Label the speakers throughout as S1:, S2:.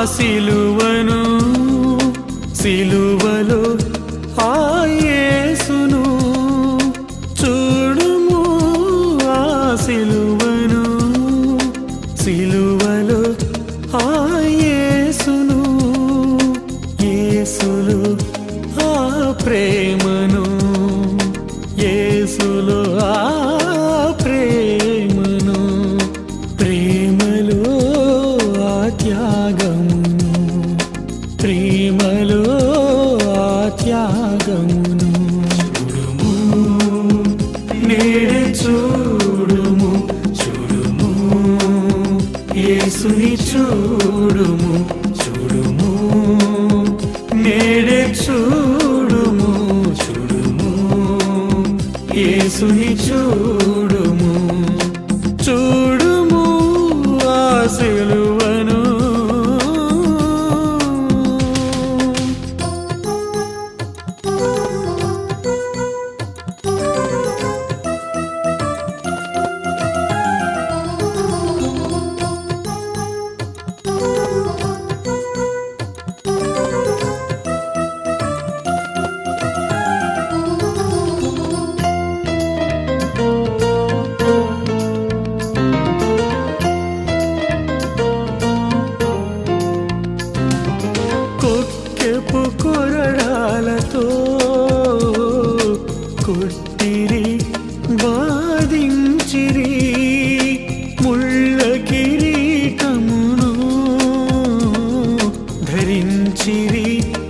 S1: సిలువను సిలువలో ఆ యేసును చూడుము ఆ సిలువను సిలువలో ఆ యేసును యేసులు ఆ ప్రేమను యేసులో ఆ ప్రేమను ప్రేమలో ఆ త్యాగమును ప్రేమలో ఆ త్యాగమును చూడుము నేడే చూడుము చూడుము యేసుని చూడుము చూడుము నేడే చూడుము చూడుము యేసుని చూడుము చూడుము ఆ సిలువను కొక్కెపు కొరడాలతో కొట్టిరి బాధించిరి ముళ్ళ కిరీటమును ధరించిరి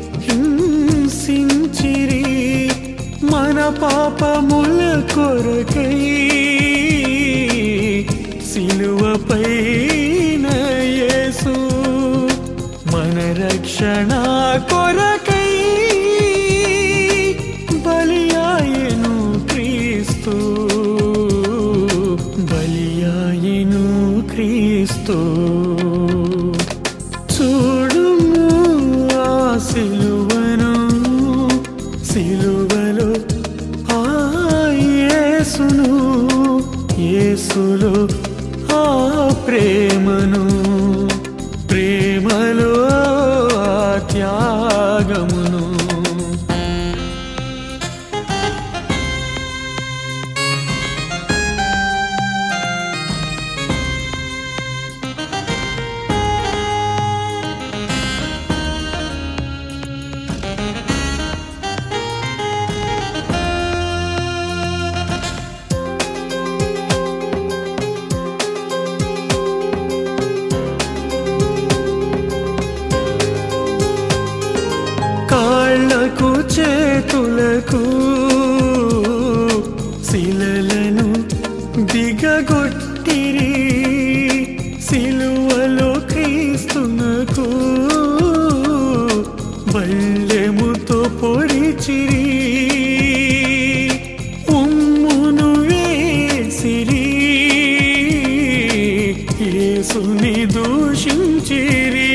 S1: హింసించిరి మన పాపముల కొరకై సిలువపైన యేసు మన రక్షణ కొరకై బలియాయను క్రీస్తు బలియాయను క్రీస్తు చూడుము ఆ సిలువను సిలువలో ఆ యేసును యేసులో ఆ ప్రేమను ప్రేమలో ఆ త్యాగమును కాళ్ళకు చేతులకు శిలలను దిగగొట్టిరి సిలువలో క్రీస్తునకు బల్లెముతో పొడిచిరి ఉమ్మును వేసిరి యేసుని దూషించిరి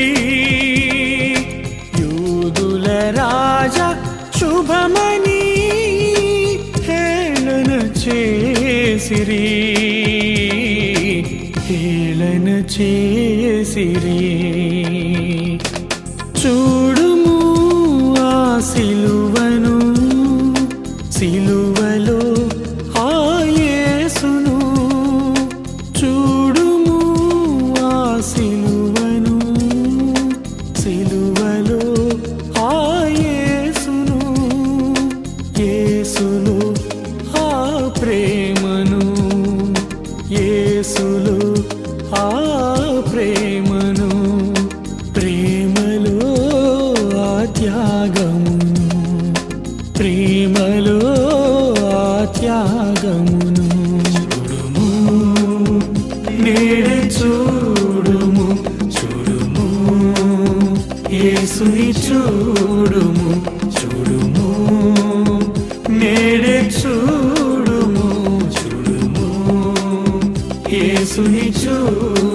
S1: యూదుల రాజా శుభమని హేళన చేసిరి హేళన చేసిరి చూడుము ఆ సిలువను సిలువలో ఆ యేసును చూడుము ఆ సిలువను సిలువలో ఆ యేసును యేసులో ఆ ప్రేమను యేసులో ఆ ప్రేమను ప్రేమలో ఆ త్యాగమును ప్రేమలో ఆ త్యాగమును చూడుము నేడే చూడుము చూడుము యేసుని చూడుము చూడుము నేడే చూడుము చూడుము యేసుని చూడుము